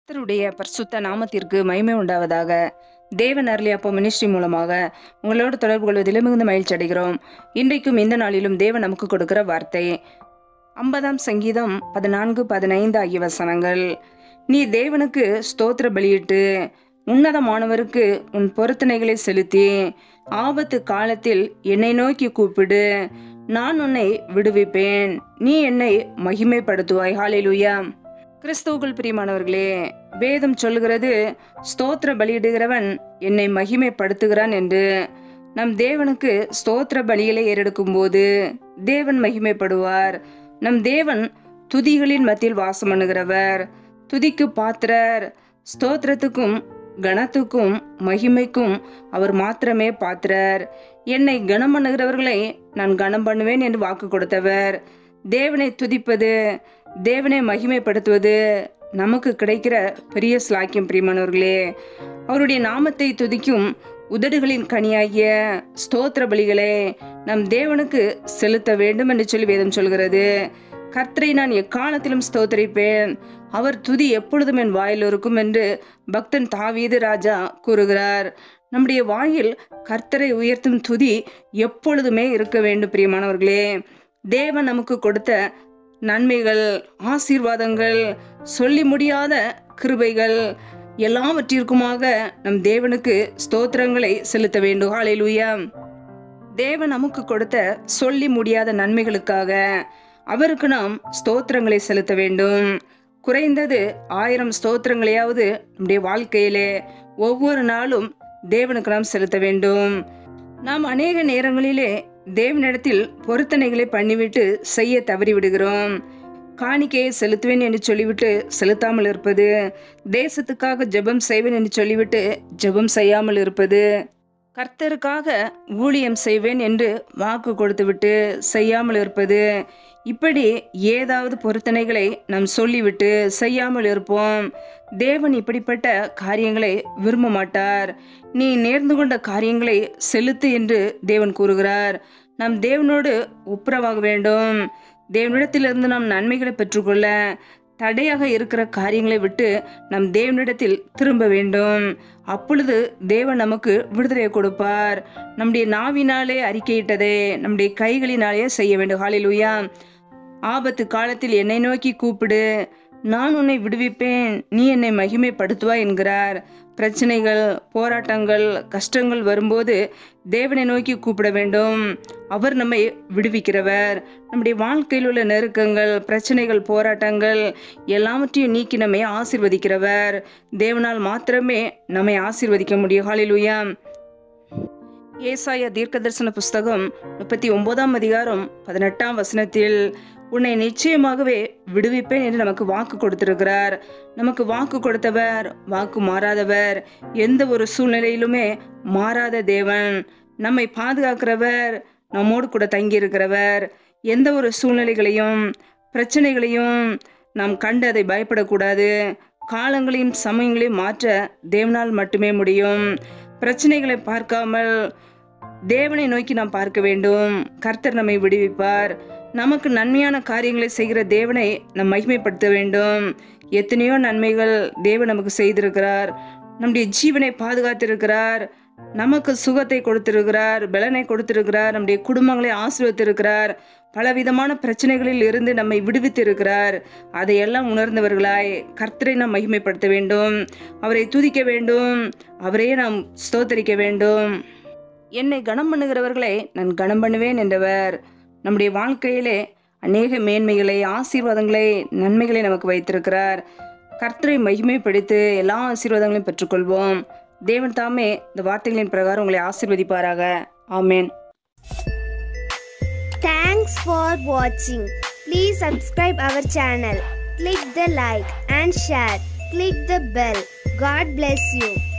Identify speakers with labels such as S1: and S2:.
S1: கர்த்தருடைய பரிசுத்த நாமத்திற்கு மகிமை உண்டாவதாக தேவன் அருளி அப்போ மினிஸ்ட்ரி மூலமாக உங்களோடு தொடர்பு கொள்வதில் மிகுந்த மகிழ்ச்சி அடைகிறோம் இன்றைக்கும் இந்த நாளிலும் தேவன் நமக்கு கொடுக்கிற வார்த்தை ஐம்பதாம் சங்கீதம் பதினான்கு பதினைந்து ஆகிய வசனங்கள் நீ தேவனுக்கு ஸ்தோத்திர பலியிட்டு உன்னதமானவருக்கு உன் பொருத்தனைகளை செலுத்தி ஆபத்து காலத்தில் என்னை நோக்கி கூப்பிடு நான் உன்னை விடுவிப்பேன் நீ என்னை மகிமைப்படுத்துவாய் ஹalleluya கிறிஸ்துவுக்குள் பிரியமானவர்களே வேதம் சொல்லுகிறது ஸ்தோத்திர பலியிடுகிறவன் என்னை மகிமைப்படுத்துகிறான் என்று நம் தேவனுக்கு ஸ்தோத்திர பலிகளை ஏறெடுக்கும் போது தேவன் மகிமைப்படுவார் நம் தேவன் துதிகளின் மத்தியில் வாசம் பண்ணுகிறவர் துதிக்கு பாத்திரர் ஸ்தோத்திரத்துக்கும் கணத்துக்கும் மகிமைக்கும் அவர் மாத்திரமே பாத்திரர் என்னை கனம் பண்ணுகிறவர்களை நான் கனம் பண்ணுவேன் என்று வாக்கு கொடுத்தவர் தேவனை துதிப்பது தேவனை மகிமைப்படுத்துவது நமக்கு கிடைக்கிற பெரிய ஸ்லாக்கியம் பிரியமானவர்களே அவருடைய நாமத்தை துதிக்கும் உதடுகளின் கனியாகிய ஸ்தோத்திர பலிகளை நம் தேவனுக்கு செலுத்த வேண்டும் என்று சொல்லி வேதம் சொல்கிறது கர்த்தரை நான் எக்காலத்திலும் ஸ்தோத்தரிப்பேன் அவர் துதி எப்பொழுதும் என் வாயில் இருக்கும் என்று பக்தன் தாவீது ராஜா கூறுகிறார் நம்முடைய வாயில் கர்த்தரை உயர்த்தும் துதி எப்பொழுதுமே இருக்க வேண்டும் பிரியமானவர்களே தேவன் நமக்கு கொடுத்த நன்மைகள் ஆசீர்வாதங்கள் சொல்லி முடியாத கிருபைகள் எல்லாவற்றிற்குமாக நம் தேவனுக்கு ஸ்தோத்திரங்களை செலுத்த வேண்டும் ஹalleluya தேவன் நமக்கு கொடுத்த சொல்லி முடியாத நன்மைகளுக்காக அவருக்கு நாம் ஸ்தோத்திரங்களை செலுத்த வேண்டும் குறைந்தது ஆயிரம் ஸ்தோத்திரங்களையாவது நம்முடைய வாழ்க்கையிலே ஒவ்வொரு நாளும் தேவனுக்கு நாம் செலுத்த வேண்டும் நாம் அநேக நேரங்களிலே தேவனிடத்தில் பொருத்தனைகளை பண்ணிவிட்டு செய்ய தவறி விடுகிறோம் காணிக்கையை செலுத்துவேன் என்று சொல்லிவிட்டு செலுத்தாமல் இருப்பது தேசத்துக்காக ஜெபம் செய்வேன் என்று சொல்லிவிட்டு ஜெபம் செய்யாமல் இருப்பது கர்த்தருக்காக ஊழியம் செய்வேன் என்று வாக்கு கொடுத்துவிட்டு செய்யாமல் இருப்பது இப்படி ஏதாவது பொருத்தனைகளை நாம் சொல்லிவிட்டு செய்யாமல் இருப்போம் தேவன் இப்படிப்பட்ட காரியங்களை விரும்ப மாட்டார் நீ நேர்ந்து கொண்ட காரியங்களை செலுத்து என்று தேவன் கூறுகிறார் நாம் தேவனோடு ஒப்புரவாக வேண்டும் தேவனிடத்திலிருந்து நாம் நன்மைகளை பெற்றுக்கொள்ள தடையாக இருக்கிற காரியங்களை விட்டு நம் தேவனிடத்தில் திரும்ப வேண்டும் அப்பொழுது தேவன் நமக்கு விடுதலை கொடுப்பார் நம்முடைய நாவினாலே அறிக்கையிட்டதை நம்முடைய கைகளினாலே செய்ய வேண்டும் ஹalleluya ஆபத்து காலத்தில் என்னை நோக்கி கூப்பிடு நான் உன்னை விடுவிப்பேன் நீ என்னை மகிமைப்படுத்துவாய் என்கிறார் பிரச்சனைகள் போராட்டங்கள் கஷ்டங்கள் வரும்போது தேவனை நோக்கி கூப்பிட வேண்டும் அவர் நம்மை விடுவிக்கிறவர் நம்முடைய வாழ்க்கையில் உள்ள நெருக்கங்கள் பிரச்சனைகள் போராட்டங்கள் எல்லாவற்றையும் நீக்கி நம்மை ஆசிர்வதிக்கிறவர் தேவனால் மாத்திரமே நம்மை ஆசிர்வதிக்க முடியும் ஹalleluya ஏசாய தீர்க்கதரிசன புஸ்தகம் முப்பத்தி ஒன்பதாம் அதிகாரம் பதினெட்டாம் வசனத்தில் உன்னை நிச்சயமாகவே விடுவிப்பேன் என்று நமக்கு வாக்கு கொடுத்திருக்கிறார் நமக்கு வாக்கு கொடுத்தவர் வாக்கு மாறாதவர் எந்த ஒரு சூழ்நிலையிலுமே மாறாத தேவன் நம்மை பாதுகாக்கிறவர் நம்மோடு கூட தங்கியிருக்கிறவர் எந்த ஒரு சூழ்நிலைகளையும் பிரச்சனைகளையும் நாம் கண்டு அதை பயப்படக்கூடாது காலங்களையும் சமயங்களையும் மாற்ற தேவனால் மட்டுமே முடியும் பிரச்சனைகளை பார்க்காமல் தேவனை நோக்கி நாம் பார்க்க வேண்டும் கர்த்தர் நம்மை விடுவிப்பார் நமக்கு நன்மையான காரியங்களை செய்கிற தேவனை நம் மகிமைப்படுத்த வேண்டும் எத்தனையோ நன்மைகள் தேவன் நமக்கு செய்திருக்கிறார் நம்முடைய ஜீவனை பாதுகாத்திருக்கிறார் நமக்கு சுகத்தை கொடுத்திருக்கிறார் பலனை கொடுத்திருக்கிறார் நம்முடைய குடும்பங்களை ஆசீர்வத்திருக்கிறார் பலவிதமான பிரச்சனைகளில் இருந்து நம்மை விடுவித்திருக்கிறார் அதையெல்லாம் உணர்ந்தவர்களாய் கர்த்தரை நாம் மகிமைப்படுத்த வேண்டும் அவரை துதிக்க வேண்டும் அவரையே நாம் ஸ்தோத்தரிக்க வேண்டும் என்னை கனம் பண்ணுகிறவர்களை நான் கனம் பண்ணுவேன் என்றவர் நம்முடைய வாழ்க்கையிலே அநேக மேன்மைகளை ஆசீர்வாதங்களை நன்மைகளை நமக்கு வைத்திருக்கிறார் கர்த்தரை மகிமைப்படுத்தி எல்லா ஆசீர்வாதங்களையும் பெற்றுக்கொள்வோம் தேவன் தாமே இந்த வார்த்தைகளின் பிரகாரம் உங்களை ஆசீர்வதிப்பாராக ஆமேன்
S2: Thanks for watching. Please subscribe our channel. Click the like and share. Click the bell. God bless you.